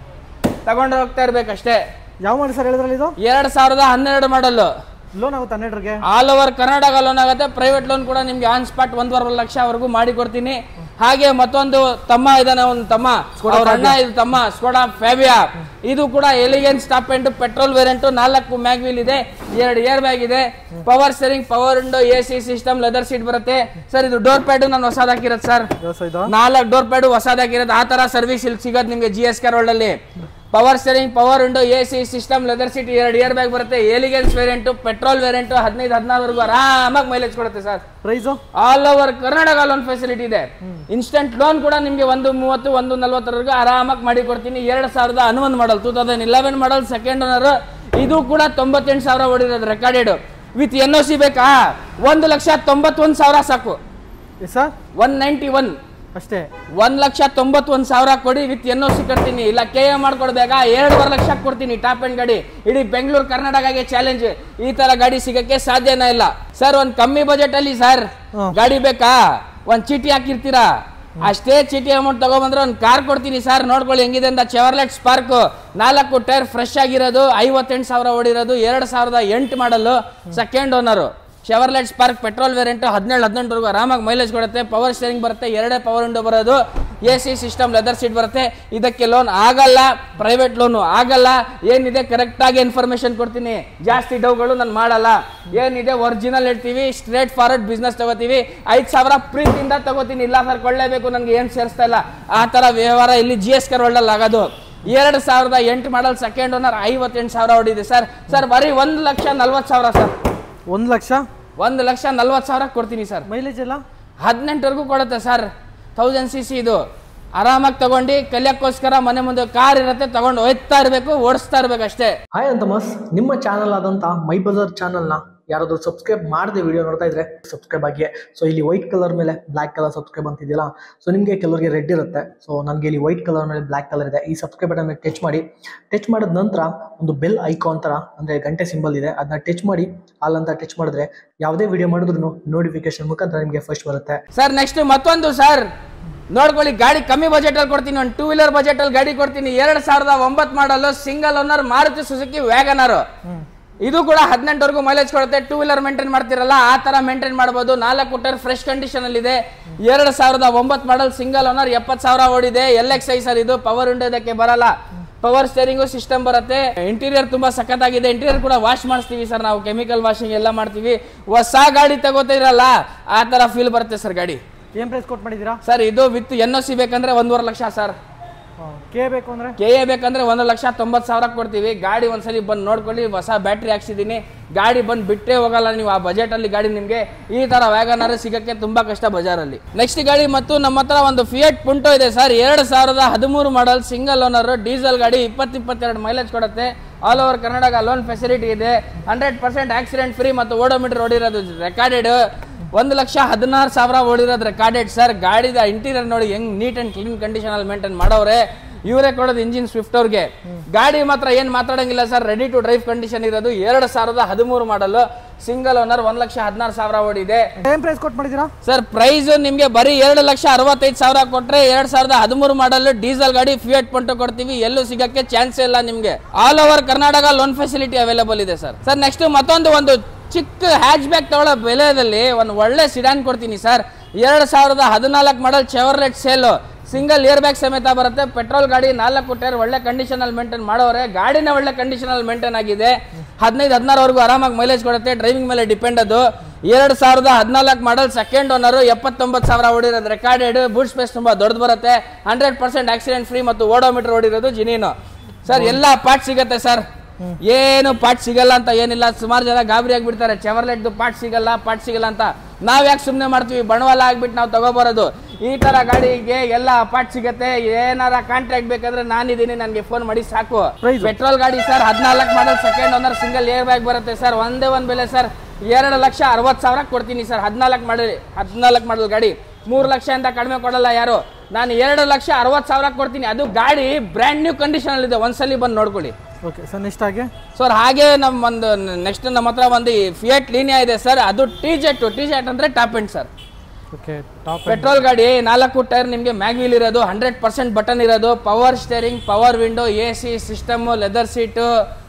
ತಗೊಂಡು ಹೋಗ್ತಾ ಇರ್ಬೇಕಷ್ಟೇ ಯಾವ ಮಾಡಿ ಸರ್ ಹೇಳಿದ್ರಲ್ಲ ಇದು ಎರಡ್ ಸಾವಿರದ ಹನ್ನೆರಡು ಮಾಡಲ್ಲು ಲೋನ್ ಆಗುತ್ತೆ ಹನ್ನೆರಡರಿಗೆ ಆಲ್ ಓವರ್ ಕರ್ನಾಟಕ ಲೋನ್ ಆಗುತ್ತೆ ಪ್ರೈವೇಟ್ ಲೋನ್ ಕೂಡ ನಿಮ್ಗೆ ಆನ್ ಸ್ಪಾಟ್ ಒಂದೂವರೆ ಲಕ್ಷವರೆಗೂ ಮಾಡಿ ಕೊಡ್ತೀನಿ ಹಾಗೆ ಮತ್ತೊಂದು ತಮ್ಮ ಇದಾನೆ ಒಂದು ತಮ್ಮ ಅವ್ರ ಅಣ್ಣ ಇದು ತಮ್ಮ ಸ್ಕೋಡಾ ಫ್ಯಾಬಿಯಾ ಇದು ಕೂಡ elegance top end petrol variant ನಾಲ್ಕು ಮ್ಯಾಗ್ವೀಲ್ ಇದೆ ಎರಡು ಏರ್ ಬ್ಯಾಗ್ ಇದೆ power steering power window A C system leather seat ಬರುತ್ತೆ ಸರ್ ಇದು ಡೋರ್ ಪ್ಯಾಡು ನಾನು ಹೊಸದಾಕಿರೋದು ಸರ್ ಸೊ ಇದು ನಾಲ್ಕು ಡೋರ್ ಪ್ಯಾಡು ಹೊಸದಾಗಿರೋದು ಆ ತರ ಸರ್ವಿಸ್ ಇಲ್ಲಿ ಸಿಗೋದು ನಿಮಗೆ ಜಿ ಎಸ್ ಕೆ ರೋಡ್ ಅಲ್ಲಿ power steering power window A C system leather seat ಎರಡು ಇಯರ್ ಬ್ಯಾಗ್ ಬರುತ್ತೆ ಎಲಿಗೆನ್ಸ್ ವೇರಿಯಂಟು ಪೆಟ್ರೋಲ್ ವೇರಿಯಂಟು ಹದಿನೈದು ಹದಿನಾರವರೆಗೂ ಆರಾಮಾಗಿ ಮೈಲೇಜ್ ಕೊಡುತ್ತೆ sir price all over Karnataka loan facility ಇದೆ ಇನ್ಸ್ಟೆಂಟ್ ಲೋನ್ ಕೂಡ ನಿಮಗೆ ಒಂದು ಮೂವತ್ತು ಒಂದು ನಲ್ವತ್ತರವರೆಗೂ ಆರಾಮಾಗಿ ಮಾಡಿ ಕೊಡ್ತೀನಿ ಎರಡು ಸಾವಿರದ ಹನ್ನೊಂದು model two thousand eleven model second owner ಇದು ಕೂಡ ತೊಂಬತ್ತೆಂಟು ಸಾವಿರ ಓಡಿರೋದು recorded with N O C ಬೇಕಾ ಒಂದು ಲಕ್ಷ ತೊಂಬತ್ತೊಂದು ಸಾವಿರ ಸಾಕು ಸರ್ ಒನ್ ನೈಂಟಿ ಒನ್ ಅಷ್ಟೇ ಒಂದ್ ಲಕ್ಷ ತೊಂಬತ್ತೊಂದು ಸಾವಿರ ಕೊಡಿ ವಿತ್ ಎನ್ ಒ ಸಿ ಕೊಡ್ತೀನಿ ಇಲ್ಲ ಕೆ ಎ ಮಾಡ್ಕೊಡ್ಬೇಕಾ ಎರಡೂವರೆ ಲಕ್ಷ ಕೊಡ್ತೀನಿ ಟಾಪ್ ಅಂಡ್ ಗಾಡಿ ಇಡೀ ಬೆಂಗಳೂರು ಕರ್ನಾಟಕಗೆ ಚಾಲೆಂಜ್ ಈ ತರ ಗಾಡಿ ಸಿಗಕ್ಕೆ ಸಾಧ್ಯನೇ ಇಲ್ಲ ಸರ್ ಒಂದ್ ಕಮ್ಮಿ ಬಜೆಟ್ ಅಲ್ಲಿ ಸರ್ ಹ್ಮ್. ಗಾಡಿ ಬೇಕಾ ಒಂದ್ ಚೀಟಿ ಹಾಕಿರ್ತೀರಾ ಅಷ್ಟೇ ಚೀಟಿ ಅಮೌಂಟ್ ತಗೊಂಬಂದ್ರೆ ಒಂದು ಕಾರ್ ಕೊಡ್ತೀನಿ ಸರ್ ನೋಡ್ಕೊಳ್ಳಿ ಹೆಂಗಿದೆ ಅಂತ ಚೆವರ್ಲೆಟ್ ಸ್ಪಾರ್ಕ್ ನಾಲ್ಕು ಟೈರ್ ಫ್ರೆಶ್ ಆಗಿರೋದು ಐವತ್ತೆಂಟು ಸಾವಿರ ಓಡಿರೋದು ಎರಡು ಸಾವಿರದ ಎಂಟು model second owner Chevrolet Spark petrol variant ಹದಿನೇಳು ಹದಿನೆಂಟರವರೆಗೂ ಆರಾಮಾಗಿ ಮೈಲೇಜ್ ಕೊಡುತ್ತೆ ಪವರ್ ಸ್ಟೇರಿಂಗ್ ಬರುತ್ತೆ ಎರಡೇ ಪವರ್ ವಿಂಡೋ ಬರೋದು A C system leather seat ಬರುತ್ತೆ ಇದಕ್ಕೆ ಲೋನ್ ಆಗಲ್ಲ ಪ್ರೈವೇಟ್ ಲೋನು ಆಗಲ್ಲ ಏನಿದೆ ಕರೆಕ್ಟಾಗಿ ಇನ್ಫಾರ್ಮೇಶನ್ ಕೊಡ್ತೀನಿ ಜಾಸ್ತಿ ಡೌಗಳು ನಾನು ಮಾಡಲ್ಲ ಏನಿದೆ ಒರಿಜಿನಲ್ ಇಡ್ತೀವಿ ಸ್ಟ್ರೇಟ್ ಫಾರ್ವರ್ಡ್ ಬಿಸ್ನೆಸ್ ತಗೋತೀವಿ ಐದು ಸಾವಿರ ಪ್ರೀತಿಯಿಂದ ತಗೋತೀನಿ ಇಲ್ಲ ಸರ್ ಕೊಳ್ಳೇಬೇಕು ನನಗೆ ಏನು ಸೇರಿಸ್ತಾ ಇಲ್ಲ ಆ ಥರ ವ್ಯವಹಾರ ಇಲ್ಲಿ ಜಿ ಎಸ್ ಕೆ ರೋಡಲ್ಲಿ ಆಗೋದು ಎರಡು ಸಾವಿರದ ಎಂಟು ಮಾಡಲ್ ಸೆಕೆಂಡ್ ಓನರ್ ಐವತ್ತೆಂಟು ಸಾವಿರ ಹೊಡಿದೆ ಸರ್ ಸರ್ ಬರೀ ಒಂದು ಲಕ್ಷ ನಲ್ವತ್ತು ಸಾವಿರ ಸರ್ ಒಂದು ಲಕ್ಷ ಒಂದು ಲಕ್ಷ ನಲ್ವತ್ತು ಸಾವಿರ ಕೊಡ್ತೀನಿ ಸರ್ ಮೈಲೇಜ್ ಎಲ್ಲ ಹದಿನೆಂಟವರೆಗೂ ಕೊಡುತ್ತೆ ಸರ್ ತೌಸಂಡ್ ಸಿ ಸಿ ಇದು ಆರಾಮಾಗಿ ತಗೊಂಡು ಕಲಿಯಕ್ಕೋಸ್ಕರ ಮನೆ ಮುಂದೆ ಕಾರ್ ಇರುತ್ತೆ ತಗೊಂಡು ಹೋಯ್ತಾ ಇರಬೇಕು ಓಡಿಸ್ತಾ ಇರ್ಬೇಕು ಅಷ್ಟೇ ಹಾಯ್ ಅಂತಮಸ್ ನಿಮ್ಮ ಚಾನಲ್ ಆದಂಥ ಮೈ ಬಜಾರ್ ಚಾನಲ್ನ ಯಾರಾದರೂ ಸಬ್ಸ್ಕ್ರೈಬ್ ಮಾಡದೆ ವಿಡಿಯೋ ನೋಡ್ತಾ ಇದ್ರೆ ಸಬ್ಸ್ಕ್ರೈಬ್ ಆಗಿ ಸೊ ಇಲ್ಲಿ ವೈಟ್ ಕಲರ್ ಮೇಲೆ ಬ್ಲ್ಯಾಕ್ ಕಲರ್ ಸಬ್ಸ್ಕ್ರೈಬ್ ಅಂತಿದೆಯಲ್ಲ ಸೊ ನಿಮಗೆ ಕೆಲವರಿಗೆ ರೆಡ್ ಇರುತ್ತೆ ಸೊ ನನಗೆ ಇಲ್ಲಿ ವೈಟ್ ಕಲರ್ ಮೇಲೆ ಬ್ಲ್ಯಾಕ್ ಕಲರ್ ಇದೆ ಈ ಸಬ್ಸ್ಕ್ರೈಬ್ ಬಟನ್ ಮೇಲೆ ಟಚ್ ಮಾಡಿ ಟಚ್ ಮಾಡಿದ ನಂತರ ಒಂದು ಬೆಲ್ ಐಕಾನ್ ಥರ ಅಂದರೆ ಗಂಟೆ ಸಿಂಬಲ್ ಇದೆ ಅದನ್ನ ಟಚ್ ಮಾಡಿ ಆಲ್ ಅಂತ ಟಚ್ ಮಾಡಿದ್ರೆ ಯಾವುದೇ ವಿಡಿಯೋ ಮಾಡಿದ್ರು ನೋಟಿಫಿಕೇಶನ್ ಮುಖಾಂತರ ನಿಮಗೆ ಫಸ್ಟ್ ಬರುತ್ತೆ ಸರ್ ನೆಕ್ಸ್ಟ್ ಮತ್ತೊಂದು ಸರ್ ನೋಡ್ಕೊಳ್ಳಿ ಗಾಡಿ ಕಮ್ಮಿ ಬಜೆಟ್ ಅಲ್ಲಿ ಕೊಡ್ತೀನಿ ಒಂದು ಟೂ ವೀಲರ್ ಬಜೆಟ್ ಅಲ್ಲಿ ಗಾಡಿ ಕೊಡ್ತೀನಿ ಎರಡ್ ಸಾವಿರದ ಒಂಬತ್ತು model single owner Maruti Suzuki WagonR ಇದು ಕೂಡ ಹದಿನೆಂಟವರೆಗೂ ಮೈಲೇಜ್ ಕೊಡುತ್ತೆ ಟೂ ವೀಲರ್ ಮೇಂಟೈನ್ ಮಾಡ್ತಿರಲ್ಲ ಆ ತರ ಮೇಂಟೈನ್ ಮಾಡಬಹುದು ನಾಲ್ಕು ಟೈರ್ ಫ್ರೆಶ್ ಕಂಡೀಷನ್ ಅಲ್ಲಿ ಇದೆ ಎರಡ್ ಸಾವಿರದ ಒಂಬತ್ತು ಮಾಡಲ್ ಸಿಂಗಲ್ ಓನರ್ ಎಪ್ಪತ್ತು ಸಾವಿರ ಓಡಿದೆ ಎಲ್ ಎಕ್ಸ್ ಐ ಸರ್ ಇದು ಪವರ್ ವಿಂಡೋ ಇದಕ್ಕೆ ಬರಲ್ಲ ಪವರ್ ಸ್ಟೇರಿಂಗು ಸಿಸ್ಟಮ್ ಬರುತ್ತೆ ಇಂಟೀರಿಯರ್ ತುಂಬಾ ಸಖತ್ತಾಗಿದೆ ಇಂಟೀರಿಯರ್ ಕೂಡ ವಾಶ್ ಮಾಡಿಸ್ತೀವಿ ಸರ್ ನಾವು ಕೆಮಿಕಲ್ ವಾಷಿಂಗ್ ಎಲ್ಲ ಮಾಡ್ತೀವಿ ಹೊಸ ಗಾಡಿ ತಗೋತಿರಲ್ಲ ಆ ತರ ಫೀಲ್ ಬರುತ್ತೆ ಸರ್ ಗಾಡಿ ಏನು ಪ್ರೈಸ್ ಕೊಟ್ಟು ಮಾಡಿದ್ದೀರಾ ಸರ್ ಇದು ವಿತ್ ಎನ್ ಒ ಸಿ ಬೇಕಂದ್ರೆ ಒಂದೂವರೆ ಲಕ್ಷ ಸರ್ ಕೆ ಬೇಕು ಅಂದರೆ ಕೆ ಎ ಬೇಕಂದ್ರೆ ಒಂದು ಲಕ್ಷ ತೊಂಬತ್ತು ಸಾವಿರ ಕೊಡ್ತೀವಿ ಗಾಡಿ ಒಂದ್ಸಲಿ ಬಂದು ನೋಡ್ಕೊಳ್ಳಿ ಹೊಸ ಬ್ಯಾಟ್ರಿ ಹಾಕ್ಸಿದ್ದೀನಿ ಗಾಡಿ ಬಂದು ಬಿಟ್ಟೇ ಹೋಗಲ್ಲ ನೀವು ಆ ಬಜೆಟಲ್ಲಿ ಗಾಡಿ ನಿಮಗೆ ಈ ಥರ ವ್ಯಾಗನರ್ ಸಿಗೋಕ್ಕೆ ತುಂಬ ಕಷ್ಟ ಬಜಾರಲ್ಲಿ ನೆಕ್ಸ್ಟ್ ಗಾಡಿ ಮತ್ತು ನಮ್ಮ ಹತ್ರ ಒಂದು ಫಿಯಟ್ ಪುಂಟೋ ಇದೆ ಸರ್ ಎರಡು ಸಾವಿರದ ಹದಿಮೂರು ಮಾಡಲ್ ಸಿಂಗಲ್ ಓನರ್ ಡೀಸೆಲ್ ಗಾಡಿ ಇಪ್ಪತ್ತು ಇಪ್ಪತ್ತೆರಡು ಮೈಲೇಜ್ ಕೊಡುತ್ತೆ all over Karnataka loan facility ಇದೆ ಹಂಡ್ರೆಡ್ ಪರ್ಸೆಂಟ್ ಆಕ್ಸಿಡೆಂಟ್ ಫ್ರೀ ಮತ್ತು ಓಡೋಮೀಟರ್ ಓಡಿರೋದು ರೆಕಾರ್ಡೆಡ್ ಒಂದು ಲಕ್ಷ ಹದಿನಾರು ಸಾವಿರ ಓಡಿರೋದು ರೆಕಾರ್ಡೆಡ್ ಸರ್ ಗಾಡಿದ ಇಂಟೀರಿಯರ್ ನೋಡಿ ಹೆಂಗ್ ನೀಟ್ ಅಂಡ್ ಕ್ಲೀನ್ ಕಂಡೀಷನ್ ಅಲ್ಲಿ ಮೇಂಟೈನ್ ಮಾಡೋರೆ ಇವರೇ ಕೊಡೋದು ಇಂಜಿನ್ ಸ್ವಿಫ್ಟ್ ಅವ್ರಿಗೆ ಗಾಡಿ ಮಾತ್ರ ಏನ್ ಮಾತಾಡಂಗಿಲ್ಲ sir ready to drive condition ಇರೋದು ಎರಡು ಸಾವಿರದ ಹದಿಮೂರು ಮಾಡಲು ಸಿಂಗಲ್ ಓನರ್ ಒಂದ್ ಲಕ್ಷ ಹದಿನಾರು ಸಾವಿರ ಓಡಿದೆ ಏನು ಪ್ರೈಸ್ ಕೊಟ್ಟು ಮಾಡಿದ್ದೀರಾ ಸರ್ ಪ್ರೈಸ್ ನಿಮಗೆ ಬರೀ ಎರಡು ಲಕ್ಷ ಅರವತ್ತೈದು ಸಾವಿರ ಕೊಟ್ರೆ ಎರಡ್ ಸಾವಿರದ ಹದಿಮೂರು ಮಾಡಲ್ ಡೀಸೆಲ್ ಗಾಡಿ ಫಿಯಟ್ ಪಂಟು ಕೊಡ್ತೀವಿ ಎಲ್ಲೂ ಸಿಗಕ್ಕೆ ಚಾನ್ಸ್ ಇಲ್ಲ ನಿಮಗೆ all over Karnataka loan facility available ಇದೆ ಸರ್ ಸರ್ ನೆಕ್ಸ್ಟ್ ಮತ್ತೊಂದು ಒಂದು ಚಿಕ್ಕ ಹ್ಯಾಚ್ ಬ್ಯಾಗ್ ತಗೊಳ್ಳೋ ಬೆಲೆಯಲ್ಲಿ ಒಂದು ಒಳ್ಳೆ ಸಿಡಾನ್ ಕೊಡ್ತೀನಿ ಸರ್ ಎರಡು ಸಾವಿರದ ಹದಿನಾಲ್ಕು model Chevrolet Sail single air bag ಸಮೇತ ಬರುತ್ತೆ ಪೆಟ್ರೋಲ್ ಗಾಡಿ ನಾಲ್ಕು ಟೈರ್ ಒಳ್ಳೆ ಕಂಡೀಷನ್ ಅಲ್ಲಿ ಮೇಂಟೈನ್ ಮಾಡೋರೆ ಗಾಡಿನ ಒಳ್ಳೆ ಕಂಡೀಷನ್ ಅಲ್ಲಿ ಮೇಂಟೈನ್ ಆಗಿದೆ ಹದಿನೈದು ಹದಿನಾರವರೆಗೂ ಆರಾಮಾಗಿ ಮೈಲೇಜ್ ಕೊಡುತ್ತೆ ಡ್ರೈವಿಂಗ್ ಮೇಲೆ ಡಿಪೆಂಡ್ ಅದು ಎರಡು ಸಾವಿರದ ಹದಿನಾಲ್ಕು ಮಾಡಲ್ ಸೆಕೆಂಡ್ ಓನರು ಎಪ್ಪತ್ತೊಂಬತ್ತು ಸಾವಿರ ಓಡಿರೋದು ರೆಕಾರ್ಡೆಡ್ ಬೂಟ್ ಸ್ಪೇಸ್ ತುಂಬಾ ದೊಡ್ಡದು ಬರುತ್ತೆ ಹಂಡ್ರೆಡ್ ಪರ್ಸೆಂಟ್ ಆಕ್ಸಿಡೆಂಟ್ ಫ್ರೀ ಮತ್ತು ಓಡೋಮೀಟರ್ ಓಡಿರೋದು ಜಿನೀನು ಸರ್ ಎಲ್ಲ ಪಾರ್ಟ್ ಸಿಗತ್ತೆ ಸರ್ ಏನು ಪಾರ್ಟ್ ಸಿಗಲ್ಲ ಅಂತ ಏನಿಲ್ಲ ಸುಮಾರು ಜನ ಗಾಬರಿ ಆಗ್ಬಿಡ್ತಾರೆ ಚೆವರ್ಲೆಟ್ದು ಪಾರ್ಟ್ ಸಿಗಲ್ಲ ಪಾರ್ಟ್ ಸಿಗಲ್ಲ ಅಂತ ನಾವ್ ಯಾಕೆ ಸುಮ್ಮನೆ ಮಾಡ್ತೀವಿ ಬಂಡವಾಳ ಆಗ್ಬಿಟ್ಟು ನಾವು ತಗೋಬರೋದು ಈ ತರ ಗಾಡಿಗೆ ಎಲ್ಲ ಪಾರ್ಟ್ ಸಿಗತ್ತೆ ಏನಾರ ಕಾಂಟ್ಯಾಕ್ಟ್ ಬೇಕಂದ್ರೆ ನಾನಿದ್ದೀನಿ ನನಗೆ ಫೋನ್ ಮಾಡಿ ಸಾಕು Price? ಪೆಟ್ರೋಲ್ ಗಾಡಿ ಸರ್ ಹದಿನಾಲ್ಕು model second owner single air bag ಬರುತ್ತೆ ಸರ್ ಒಂದೇ ಒಂದು ಬೆಲೆ ಸರ್ ಎರಡು ಲಕ್ಷ ಅರವತ್ತು ಸಾವಿರ ಕೊಡ್ತೀನಿ ಸರ್ ಹದಿನಾಲ್ಕು ಮಾಡಲ್ ಹದಿನಾಲ್ಕು ಮಾಡಲ್ ಗಾಡಿ ಮೂರು ಲಕ್ಷ ಅಂತ ಕಡಿಮೆ ಕೊಡಲ್ಲ ಯಾರು ನಾನು ಎರಡು ಲಕ್ಷ ಅರವತ್ತು ಸಾವಿರ ಕೊಡ್ತೀನಿ ಅದು ಗಾಡಿ ಬ್ರ್ಯಾಂಡ್ ನ್ಯೂ ಕಂಡೀಷನ್ ಇದೆ ಒಂದ್ಸಲಿ ಬಂದು ನೋಡ್ಕೊಳ್ಳಿ ಓಕೆ ಸರ್ ನೆಕ್ಸ್ಟ್ ಆಗಿ ಸರ್ ಹಾಗೆ ನಮ್ಮ ಒಂದು ನೆಕ್ಸ್ಟ್ ನಮ್ಮ ಹತ್ರ ಒಂದು ಫಿಯಟ್ ಲೀನಿಯಾ ಇದೆ ಸರ್ ಅದು ಟಿ ಜೆಟ್ ಟಿ ಜೆಟ್ ಅಂದ್ರೆ top end sir okay top petrol ಗಾಡಿ ನಾಲ್ಕು ಟೈರ್ ನಿಮಗೆ ಮ್ಯಾಗ್ವೀಲ್ ಇರೋದು ಹಂಡ್ರೆಡ್ ಪರ್ಸೆಂಟ್ ಬಟನ್ ಇರೋದು power steering power window A C system leather seat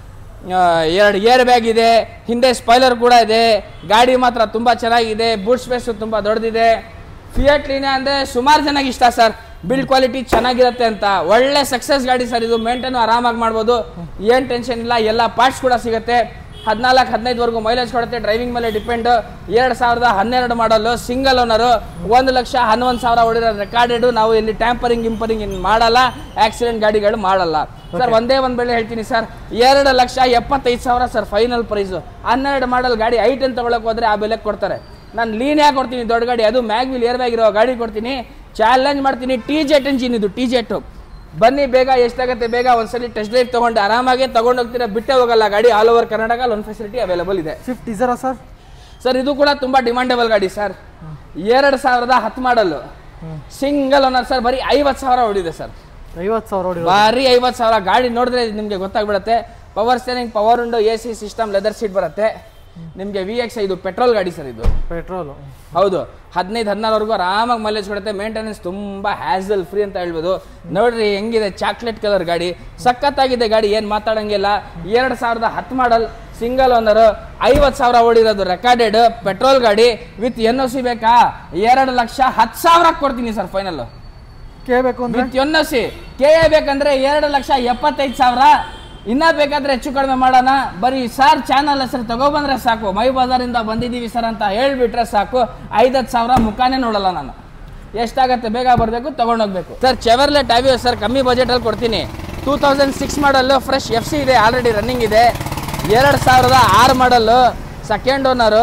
ಎರಡು ಏರ್ ಬ್ಯಾಗ್ ಇದೆ ಹಿಂದೆ ಸ್ಪಾಯ್ಲರ್ ಕೂಡ ಇದೆ ಗಾಡಿ ಮಾತ್ರ ತುಂಬ ಚೆನ್ನಾಗಿದೆ ಬೂಟ್ ಸ್ಪೇಸು ತುಂಬ ದೊಡ್ಡದಿದೆ ಫಿಯಟ್ ಲೀನಿಯಾ ಅಂದರೆ ಸುಮಾರು ಜನಕ್ಕೆ ಇಷ್ಟ ಸರ್ ಬಿಲ್ಡ್ ಕ್ವಾಲಿಟಿ ಚೆನ್ನಾಗಿರುತ್ತೆ ಅಂತ ಒಳ್ಳೆ ಸಕ್ಸಸ್ ಗಾಡಿ ಸರ್ ಇದು ಮೇಂಟೈನ್ ಆರಾಮಾಗಿ ಮಾಡ್ಬೋದು ಏನು ಟೆನ್ಷನ್ ಇಲ್ಲ ಎಲ್ಲ ಪಾರ್ಟ್ಸ್ ಕೂಡ ಸಿಗುತ್ತೆ ಹದಿನಾಲ್ಕು ಹದಿನೈದುವರೆಗೂ ಮೈಲೇಜ್ ಕೊಡುತ್ತೆ ಡ್ರೈವಿಂಗ್ ಮೇಲೆ ಡಿಪೆಂಡ್ ಎರಡು ಸಾವಿರದ ಹನ್ನೆರಡು ಮಾಡಲು ಸಿಂಗಲ್ ಓನರು ಒಂದು ಲಕ್ಷ ಹನ್ನೊಂದು ಸಾವಿರ ಹೊಡಿರೋ ರೆಕಾರ್ಡೆಡ್ ನಾವು ಇಲ್ಲಿ ಟ್ಯಾಂಪರಿಂಗ್ ಇಂಪರಿಂಗ್ ಇನ್ ಮಾಡಲ್ಲ ಆಕ್ಸಿಡೆಂಟ್ ಗಾಡಿಗಳು ಮಾಡಲ್ಲ ಸರ್ ಒಂದೇ ಒಂದು ಬೆಲೆ ಹೇಳ್ತೀನಿ ಸರ್ ಎರಡು ಲಕ್ಷ ಎಪ್ಪತ್ತೈದು ಸಾವಿರ ಸರ್ ಫೈನಲ್ ಪ್ರೈಸು ಹನ್ನೆರಡು ಮಾಡಲ್ ಗಾಡಿ ಐಟನ್ ತಗೊಳಕ್ ಹೋದ್ರೆ ಆ ಬೆಲೆ ಕೊಡ್ತಾರೆ ನಾನು ಲೀನಿಯಾ ಕೊಡ್ತೀನಿ ದೊಡ್ಡ ಗಾಡಿ ಅದು ಮ್ಯಾಗ್ವಿಲ್ ಏರ್ ಬ್ಯಾಗ್ ಇರೋ ಗಾಡಿ ಕೊಡ್ತೀನಿ ಚಾಲೆಂಜ್ ಮಾಡ್ತೀನಿ ಟಿ ಜೆಟ್ ಇಂಜಿನ್ ಇದು ಟಿ ಜೆಟ್ ಬನ್ನಿ ಬೇಗ ಎಷ್ಟಾಗುತ್ತೆ ಬೇಗ ಒಂದ್ಸಲಿ ಟೆಸ್ಟ್ ಡ್ರೈವ್ ತಗೊಂಡು ಆರಾಮಾಗಿ ತಗೊಂಡು ಹೋಗ್ತೀರಾ ಬಿಟ್ಟೇ ಹೋಗಲ್ಲ ಗಾಡಿ all over Karnataka loan facility available ಇದೆ ಸ್ವಿಫ್ಟ್ ಡಿಸರಾ ಸರ್ ಸರ್ ಇದು ಕೂಡ ತುಂಬಾ ಡಿಮಾಂಡೇಬಲ್ ಗಾಡಿ ಸರ್ ಎರಡು ಸಾವಿರದ ಹತ್ತು ಮಾಡಲು ಸಿಂಗಲ್ ಓನರ್ ಸರ್ ಬರೀ ಐವತ್ತು ಸಾವಿರ ಹೊಡಿದೆ ಸರ್ ಐವತ್ತು ಸಾವಿರ ಹೊಡಿ ಬರೀ ಐವತ್ತು ಸಾವಿರ ಗಾಡಿ ನೋಡಿದ್ರೆ ನಿಮಗೆ ಗೊತ್ತಾಗ್ಬಿಡುತ್ತೆ ಪವರ್ ಸ್ಟೇರಿಂಗ್ ಪವರ್ ಉಂಡು A C system leather seat ಬರುತ್ತೆ ನಿಮಗೆ ವಿ ಎಕ್ಸ್ ಇದು ಪೆಟ್ರೋಲ್ ಗಾಡಿ ಸರ್ ಇದು ಪೆಟ್ರೋಲು ಹೌದು ಹದಿನೈದು ಹದಿನಾರವರೆಗೂ ಆರಾಮಾಗಿ ಮೈಲೇಜ್ ಕೊಡುತ್ತೆ ಮೇಂಟೆನೆನ್ಸ್ ತುಂಬಾ ಹ್ಯಾಸಲ್ ಫ್ರೀ ಅಂತ ಹೇಳ್ಬೋದು ನೋಡ್ರಿ ಹೆಂಗಿದೆ ಚಾಕ್ಲೇಟ್ ಕಲರ್ ಗಾಡಿ ಸಖತ್ತಾಗಿದೆ ಗಾಡಿ ಏನು ಮಾತಾಡಂಗಿಲ್ಲ ಎರಡು ಸಾವಿರದ ಹತ್ತು ಮಾಡಲ್ ಸಿಂಗಲ್ ಓನರ್ ಐವತ್ತು ಸಾವಿರ ಓಡಿರೋದು ರೆಕಾರ್ಡೆಡ್ ಪೆಟ್ರೋಲ್ ಗಾಡಿ ವಿತ್ ಎನ್ ಒ ಸಿ ಬೇಕಾ ಎರಡು ಲಕ್ಷ ಹತ್ತು ಸಾವಿರ ಕೊಡ್ತೀನಿ ಸರ್ ಫೈನಲ್ ಕೆ ಬೇಕು ಅಂದರೆ with N O C K A ಬೇಕಂದ್ರೆ ಎರಡು ಲಕ್ಷ ಎಪ್ಪತ್ತೈದು ಸಾವಿರ ಇನ್ನ ಬೇಕಾದ್ರೆ ಹೆಚ್ಚು ಕಡಿಮೆ ಮಾಡೋಣ ಬರೀ ಸರ್ ಚಾನಲ್ ಹೆಸರು ತಗೊಬಂದ್ರೆ ಸಾಕು ಮೈ ಬಜಾರಿಂದ ಬಂದಿದ್ದೀವಿ ಸರ್ ಅಂತ ಹೇಳ್ಬಿಟ್ರೆ ಸಾಕು ಐದತ್ತು ಸಾವಿರ ಮುಖಾನೇ ನೋಡಲ್ಲ ನಾನು ಎಷ್ಟಾಗತ್ತೆ ಬೇಗ ಬರಬೇಕು ತಗೊಂಡೋಗ್ಬೇಕು ಸರ್ ಚೆವರ್ಲೆಟ್ ಆವಿಯೋ ಸರ್ ಕಮ್ಮಿ ಬಜೆಟಲ್ಲಿ ಕೊಡ್ತೀನಿ two thousand six model fresh F C ಇದೆ ಆಲ್ರೆಡಿ ರನ್ನಿಂಗ್ ಇದೆ ಎರಡು ಸಾವಿರದ ಆರು ಮಾಡಲ್ಲು ಸೆಕೆಂಡ್ ಓನರು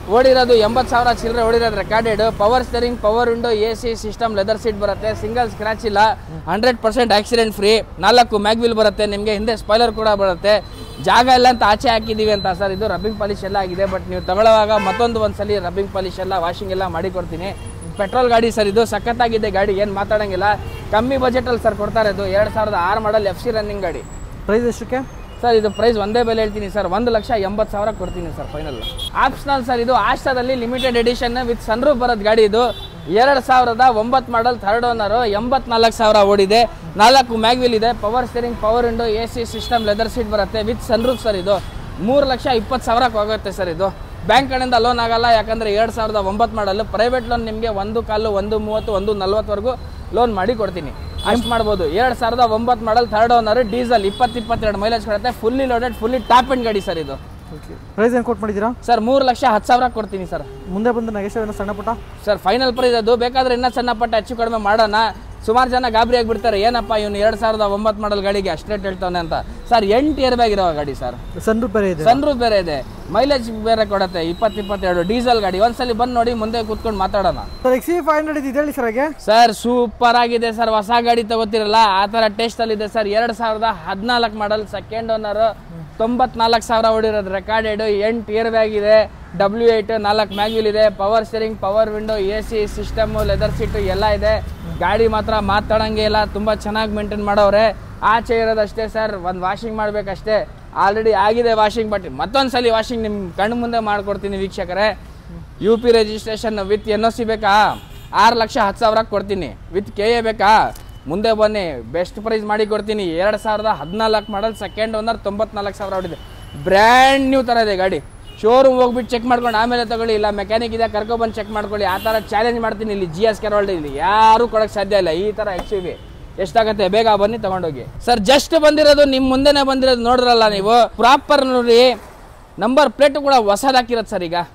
ಓಡಿರೋದು ಎಂಬತ್ತು ಸಾವಿರ ಚಿಲ್ಲರೆ ಓಡಿರೋದು recorded power steering power window A C system leather seat ಬರುತ್ತೆ ಸಿಂಗಲ್ ಸ್ಕ್ರಾಚ್ ಇಲ್ಲ ಹಂಡ್ರೆಡ್ ಪರ್ಸೆಂಟ್ ಆಕ್ಸಿಡೆಂಟ್ ಫ್ರೀ ನಾಲ್ಕು ಮ್ಯಾಗ್ವಿಲ್ ಬರುತ್ತೆ ನಿಮಗೆ ಹಿಂದೆ ಸ್ಪಾಯ್ಲರ್ ಕೂಡ ಬರುತ್ತೆ ಜಾಗ ಇಲ್ಲ ಅಂತ ಆಚೆ ಹಾಕಿದ್ದೀವಿ ಅಂತ ಸರ್ ಇದು ರಬ್ಬಿಂಗ್ ಪಾಲಿಶ್ ಎಲ್ಲ ಆಗಿದೆ ಬಟ್ ನೀವು ತಗೊಳ್ಳುವಾಗ ಮತ್ತೊಂದು ಒಂದ್ಸಲಿ ರಬ್ಬಿಂಗ್ ಪಾಲಿಶ್ ಎಲ್ಲ ವಾಷಿಂಗ್ ಎಲ್ಲ ಮಾಡಿ ಕೊಡ್ತೀನಿ ಪೆಟ್ರೋಲ್ ಗಾಡಿ ಸರ್ ಇದು ಸಖತ್ತಾಗಿದೆ ಗಾಡಿ ಏನು ಮಾತಾಡೋಂಗಿಲ್ಲ ಕಮ್ಮಿ ಬಜೆಟಲ್ಲಿ ಸರ್ ಕೊಡ್ತಾರೆ ಇದು ಎರಡು ಸಾವಿರದ ಆರು ಮಾಡಲ್ ಎಫ್ ಸಿ ರನ್ನಿಂಗ್ ಗಾಡಿ ಪ್ರೈಸ್ ಎಷ್ಟಕ್ಕೆ ಸರ್ ಇದು ಪ್ರೈಸ್ ಒಂದೇ ಬೆಲೆ ಹೇಳ್ತೀನಿ ಸರ್ ಒಂದು ಲಕ್ಷ ಎಂಬತ್ತು ಸಾವಿರ ಕೊಡ್ತೀನಿ ಸರ್ ಫೈನಲ್ ಆಪ್ಷನಲ್ ಸರ್ ಇದು ಆಸ್ಟಾದಲ್ಲಿ ಲಿಮಿಟೆಡ್ ಎಡಿಷನ್ ವಿತ್ ಸನ್ರೂಫ್ ಬರೋದು ಗಾಡಿ ಇದು ಎರಡು ಸಾವಿರದ ಒಂಬತ್ತು ಮಾಡಲ್ ಥರ್ಡ್ ಓನರು ಎಂಬತ್ನಾಲ್ಕು ಸಾವಿರ ಓಡಿದೆ ನಾಲ್ಕು ಮ್ಯಾಗ್ವಿಲ್ ಇದೆ power steering power window A C system leather seat ಬರುತ್ತೆ ವಿತ್ ಸನ್ರೂಫ್ ಸರ್ ಇದು ಮೂರು ಲಕ್ಷ ಇಪ್ಪತ್ತು ಸಾವಿರಕ್ಕೆ ಹೋಗುತ್ತೆ ಸರ್ ಇದು ಬ್ಯಾಂಕ್ ಕಡೆಯಿಂದ ಲೋನ್ ಆಗಲ್ಲ ಯಾಕಂದರೆ ಎರಡು ಸಾವಿರದ ಒಂಬತ್ತು ಮಾಡಲು ಪ್ರೈವೇಟ್ ಲೋನ್ ನಿಮಗೆ ಒಂದು ಕಾಲು ಒಂದು ಮೂವತ್ತು ಒಂದು ನಲ್ವತ್ತವರೆಗೂ ಲೋನ್ ಮಾಡಿ ಕೊಡ್ತೀನಿ ಅಷ್ಟು ಮಾಡ್ಬೋದು ಎರಡು ಸಾವಿರದ ಒಂಬತ್ತು ಮಾಡಲ್ ಥರ್ಡ್ ಓನರ್ ಡೀಸೆಲ್ ಇಪ್ಪತ್ತು ಇಪ್ಪತ್ತೆರಡು ಮೈಲೇಜ್ ಕೊಡುತ್ತೆ fully loaded fully top end ಗಾಡಿ ಸರ್ ಇದು ಓಕೆ ಪ್ರೈಸ್ ಏನು ಕೊಟ್ಟು ಮಾಡಿದ್ದೀರಾ ಸರ್ ಮೂರು ಲಕ್ಷ ಹತ್ತು ಸಾವಿರ ಕೊಡ್ತೀನಿ ಸರ್ ಮುಂದೆ ಬಂದು ನಗೇಶ್ ಏನೋ ಸಣ್ಣ ಪುಟ್ಟ ಸರ್ ಫೈನಲ್ ಪ್ರೈಸ್ ಅದು ಬೇಕಾದ್ರೆ ಇನ್ನೂ ಸಣ್ಣ ಪಟ್ಟ ಹೆಚ್ಚು ಕಡಿಮೆ ಮಾಡೋಣ ಸುಮಾರು ಜನ ಗಾಬರಿ ಆಗಿಬಿಡ್ತಾರೆ ಏನಪ್ಪ ಇವನು ಎರಡು ಸಾವಿರದ ಒಂಬತ್ತು ಮಾಡಲ್ ಗಾಡಿಗೆ ಅಷ್ಟು ರೇಟ್ ಹೇಳ್ತಾನೆ ಅಂತ ಸರ್ ಎಂಟು ಇಯರ್ ಬ್ಯಾಗ್ ಇರೋ ಗಾಡಿ ಸರ್ ಸಣ್ಣ ಬೇರೆ ಇದೆ ಸನ್ರೂಫ್ ಬೇರೆ ಇದೆ ಮೈಲೇಜ್ ಬೇರೆ ಕೊಡುತ್ತೆ ಇಪ್ಪತ್ತು ಇಪ್ಪತ್ತೆರಡು ಡೀಸೆಲ್ ಗಾಡಿ ಒಂದ್ಸಲಿ ಬಂದು ನೋಡಿ ಮುಂದೆ ಕೂತ್ಕೊಂಡು ಮಾತಾಡೋಣ ಸರ್ ಎಕ್ಸ್ ಫೈವ್ ಹಂಡ್ರೆಡ್ ಇದೆ ಹೇಳಿ ಸರ್ ಹಾಗೆ ಸರ್ ಸೂಪರ್ ಆಗಿದೆ ಸರ್ ಹೊಸ ಗಾಡಿ ತಗೋತಿರಲ್ಲ ಆ ಥರ ಟೇಸ್ಟಲ್ಲಿ ಇದೆ ಸರ್ ಎರಡು ಸಾವಿರದ ಹದಿನಾಲ್ಕು ಮಾಡಲ್ ಸೆಕೆಂಡ್ ಓನರ್ ತೊಂಬತ್ನಾಲ್ಕು ಸಾವಿರ ಓಡಿರೋದು ರೆಕಾರ್ಡೆಡ್ ಎಂಟು ಇಯರ್ ಬ್ಯಾಗ್ ಇದೆ ಡಬ್ಲ್ಯೂ ಏಟ್ ನಾಲ್ಕು ಮ್ಯಾಗ್ವಿಲ್ ಇದೆ power steering power window A C system leather seat ಎಲ್ಲ ಇದೆ ಗಾಡಿ ಮಾತ್ರ ಮಾತಾಡಂಗೆ ಇಲ್ಲ ತುಂಬ ಚೆನ್ನಾಗಿ ಮೇಂಟೈನ್ ಮಾಡವ್ರೆ ಆಚೆ ಇರೋದಷ್ಟೇ ಸರ್ ಒಂದು ವಾಷಿಂಗ್ ಮಾಡಬೇಕಷ್ಟೇ ಆಲ್ರೆಡಿ ಆಗಿದೆ ವಾಷಿಂಗ್ ಬಟ್ ಮತ್ತೊಂದು ಸಲ ವಾಷಿಂಗ್ ನಿಮ್ಮ ಕಣ್ಣು ಮುಂದೆ ಮಾಡ್ಕೊಡ್ತೀನಿ ವೀಕ್ಷಕರೇ U P registration with N O C ಬೇಕಾ ಆರು ಲಕ್ಷ ಹತ್ತು ಸಾವಿರಕ್ಕೆ ಕೊಡ್ತೀನಿ ವಿತ್ ಕೆ ಎ ಬೇಕಾ ಮುಂದೆ ಬನ್ನಿ ಬೆಸ್ಟ್ ಪ್ರೈಸ್ ಮಾಡಿ ಕೊಡ್ತೀನಿ ಎರಡು ಸಾವಿರದ ಹದಿನಾಲ್ಕು ಮಾಡಲ್ ಸೆಕೆಂಡ್ ಓನರ್ ತೊಂಬತ್ನಾಲ್ಕು ಸಾವಿರ ಹೊಡಿದೆ ಬ್ರ್ಯಾಂಡ್ ನ್ಯೂ ಥರ ಇದೆ ಗಾಡಿ ಶೋರೂಮ್ ಹೋಗ್ಬಿಟ್ಟು ಚೆಕ್ ಮಾಡ್ಕೊಂಡು ಆಮೇಲೆ ತಗೊಳ್ಳಿ ಇಲ್ಲ ಮೆಕ್ಯಾನಿಕ್ ಇದೆ ಕರ್ಕೊಬಂದು ಚೆಕ್ ಮಾಡ್ಕೊಳ್ಳಿ ಆ ಥರ ಚಾಲೆಂಜ್ ಮಾಡ್ತೀನಿ ಇಲ್ಲಿ ಜಿ ಎಸ್ ಕೆರೋಲ್ಡ್ ಇಲ್ಲಿ ಯಾರೂ ಕೊಡೋಕ್ಕೆ ಸಾಧ್ಯ ಇಲ್ಲ ಈ ಥರ ಎಕ್ಸ್ ಬಿ ಎಷ್ಟಾಗತ್ತೆ ಬೇಗ ಬನ್ನಿ ತಗೊಂಡೋಗಿ ಸರ್ ಜಸ್ಟ್ ಬಂದಿರೋದು ನಿಮ್ಮ ಮುಂದೆನೇ ಬಂದಿರೋದು ನೋಡಿದ್ರಲ್ಲ ನೀವು ಪ್ರಾಪರ್ ನೋಡಿ ನಂಬರ್ ಪ್ಲೇಟ್ ಕೂಡ ಹೊಸದು ಹಾಕಿರೋದು ಸರ್ ಈಗ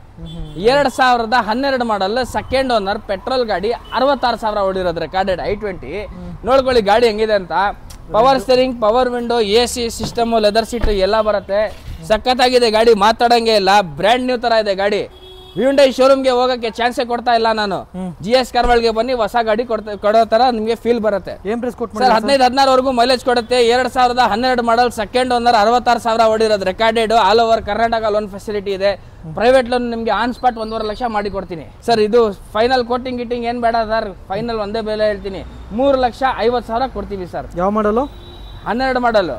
ಎರಡು ಸಾವಿರದ ಹನ್ನೆರಡು ಮಾಡಲ್ ಸೆಕೆಂಡ್ ಓನರ್ ಪೆಟ್ರೋಲ್ ಗಾಡಿ ಅರವತ್ತಾರು ಸಾವಿರ ಓಡಿರೋದು ರೆಕಾರ್ಡೆಡ್ ಐ ಟ್ವೆಂಟಿ ನೋಡ್ಕೊಳ್ಳಿ ಗಾಡಿ ಹೆಂಗಿದೆ ಅಂತ power steering power window A C system leather seat ಎಲ್ಲ ಬರುತ್ತೆ ಸಖತ್ತಾಗಿದೆ ಗಾಡಿ ಮಾತಾಡಂಗೆ ಇಲ್ಲ ಬ್ರ್ಯಾಂಡ್ ನ್ಯೂ ತರ ಇದೆ ಗಾಡಿ ಹ್ಯುಂಡೈ ಶೋರೂಮ್ಗೆ ಹೋಗಕ್ಕೆ ಚಾನ್ಸೇ ಕೊಡ್ತಾ ಇಲ್ಲ ನಾನು ಜಿ ಎಸ್ ಕಾರ್ವಳ್ಗೆ ಬನ್ನಿ ಹೊಸ ಗಾಡಿ ಕೊಡ್ತಾ ಕೊಡೋ ತರ ನಿಮಗೆ ಫೀಲ್ ಬರುತ್ತೆ ಏನು ಪ್ರೈಸ್ ಕೊಟ್ಟು ಸರ್ ಹದಿನೈದು ಹದಿನಾರವರೆಗೂ ಮೈಲೇಜ್ ಕೊಡುತ್ತೆ ಎರಡು ಸಾವಿರದ ಹನ್ನೆರಡು ಮಾಡಲ್ ಸೆಕೆಂಡ್ ಓನರ್ ಅರವತ್ತಾರು ಸಾವಿರ ಓಡಿರೋದು recorded all over Karnataka loan facility ಇದೆ ಪ್ರೈವೇಟ್ ಲೋನ್ ನಿಮಗೆ ಆನ್ ಸ್ಪಾಟ್ ಒಂದೂವರೆ ಲಕ್ಷ ಮಾಡಿ ಕೊಡ್ತೀನಿ ಸರ್ ಇದು ಫೈನಲ್ ಕೋಟಿಂಗ್ ಗಿಟ್ಟಿಂಗ್ ಏನು ಬೇಡ ಸರ್ ಫೈನಲ್ ಒಂದೇ ಬೆಲೆ ಹೇಳ್ತೀನಿ ಮೂರು ಲಕ್ಷ ಐವತ್ತು ಸಾವಿರ ಕೊಡ್ತೀವಿ ಸರ್ ಯಾವ ಮಾಡಲು ಹನ್ನೆರಡು ಮಾಡಲು